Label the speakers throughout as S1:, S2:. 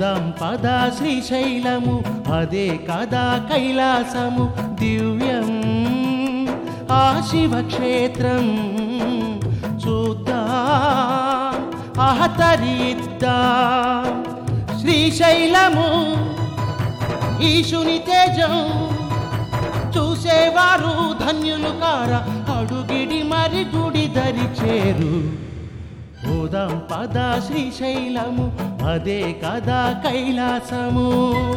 S1: పోదాం పద శ్రీశైలము అదే కదా కైలాసము దివ్యం ఆ శివక్షేత్రం చూద్దాం ఆహతరిద్దాం శ్రీశైలము ఈశుని తేజం చూసేవారు ధన్యులు కార అడుగిడి మరి గుడి దరి చేరు పోదాం పద శ్రీశైలము అదే కదా కైలాసము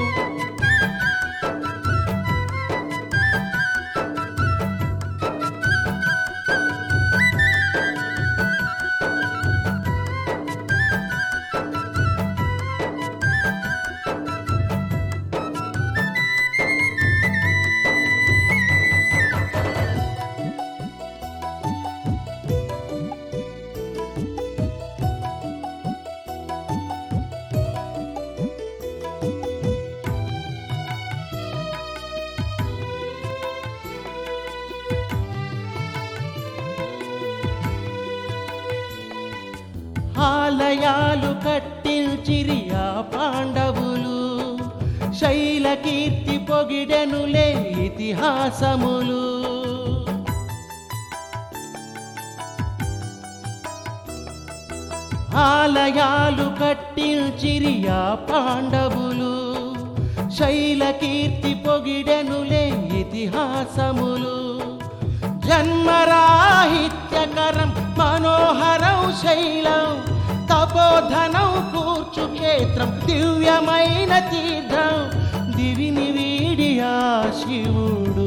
S1: ఆలయాలు కట్టించిరి ఆ పాండవులు శైల కీర్తి పొగిడెనులే ఇతిహాసములు ఆలయాలు కట్టించిరి ఆ పాండవులు శైల కీర్తి పొగిడెనులే ఇతిహాసములు జన్మరాహిత్యకరం మనోహరం శైలం తపోధనం కూర్చు క్షేత్రం దివ్యమైన తీర్థం దివిని వీడి ఆ శివుడు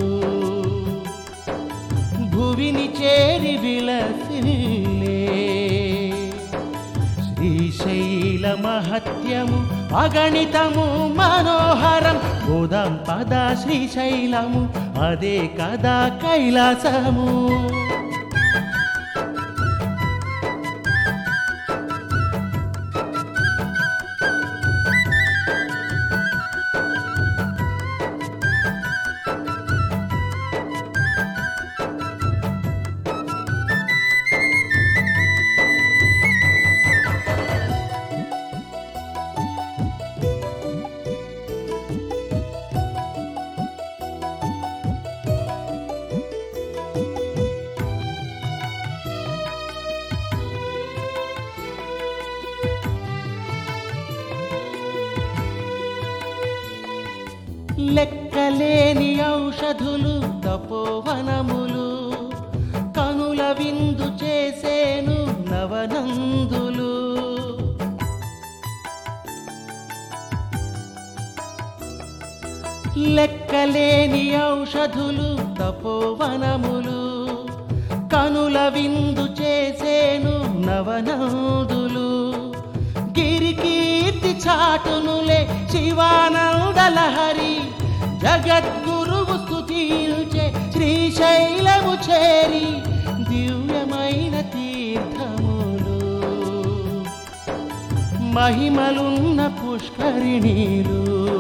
S1: భువిని చేరి విలసిల్లే శ్రీశైల మహత్యము అగణితము మనోహరం గోదాం పద శ్రీశైలము అదే కదా కైలాసము లెక్కలేని ఔషధులు తపోవనములు కనుల విందు చేసేను నవనందులు లెక్కలేని ఔషధులు తపోవనములు కనుల విందు చేసేను నవనందులు గిరికీర్తి చాటునులే శివానందలహరి జగద్గురువు స్తుతించే శ్రీశైలము చేరి దివ్యమైన తీర్థములు మహిమలున్న పుష్కరిణీలు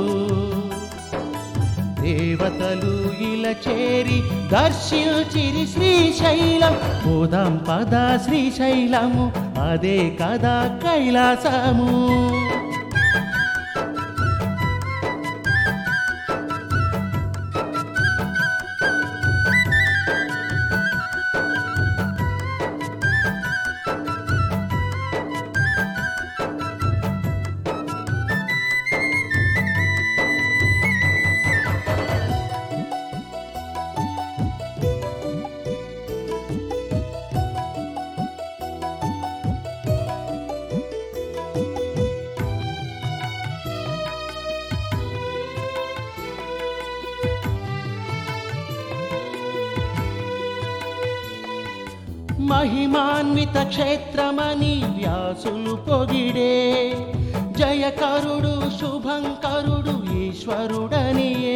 S1: దేవతలు ఇలా చేరి దర్శించిరి శ్రీశైలం పోదాం పద శ్రీశైలము అదే కదా కైలాసము మహిమాన్విత క్షేత్రమని వ్యాసులు పొగిడే జయకరుడు శుభంకరుడు ఈశ్వరుడనియే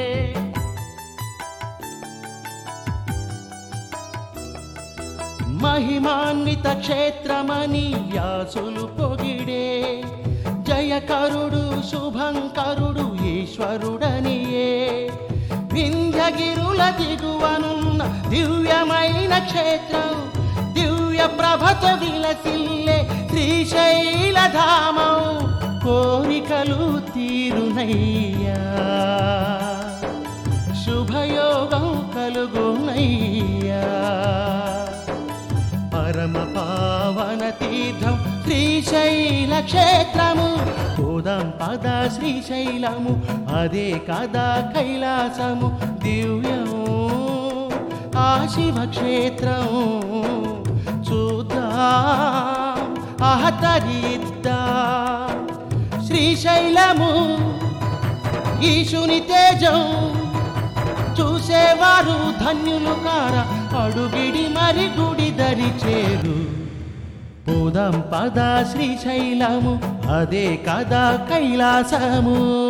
S1: మహిమాన్విత క్షేత్రమని వ్యాసులు పొగిడే జయకరుడు శుభంకరుడు ఈశ్వరుడనియే వింధ్యగిరుల దిగువనున్న దివ్యమైన క్షేత్రం దివ్య ప్రభతో విలసిల్లే శ్రీశైలధామం కోరికలు తీరునయ్యా శుభయోగం కలుగునయ్యా పరమ పావన తీర్థం శ్రీశైల క్షేత్రము పోదాం పద శ్రీశైలము అదే కదా కైలాసము దివ్యము ఆ శివక్షేత్రం చూద్దాం ఆహతరిద్దాం శ్రీశైలము ఈశుని తేజం చూసేవారు ధన్యులు కార అడుగిడి మరి గుడి దరి చేరు పోదాం పద శ్రీశైలము అదే కదా కైలాసము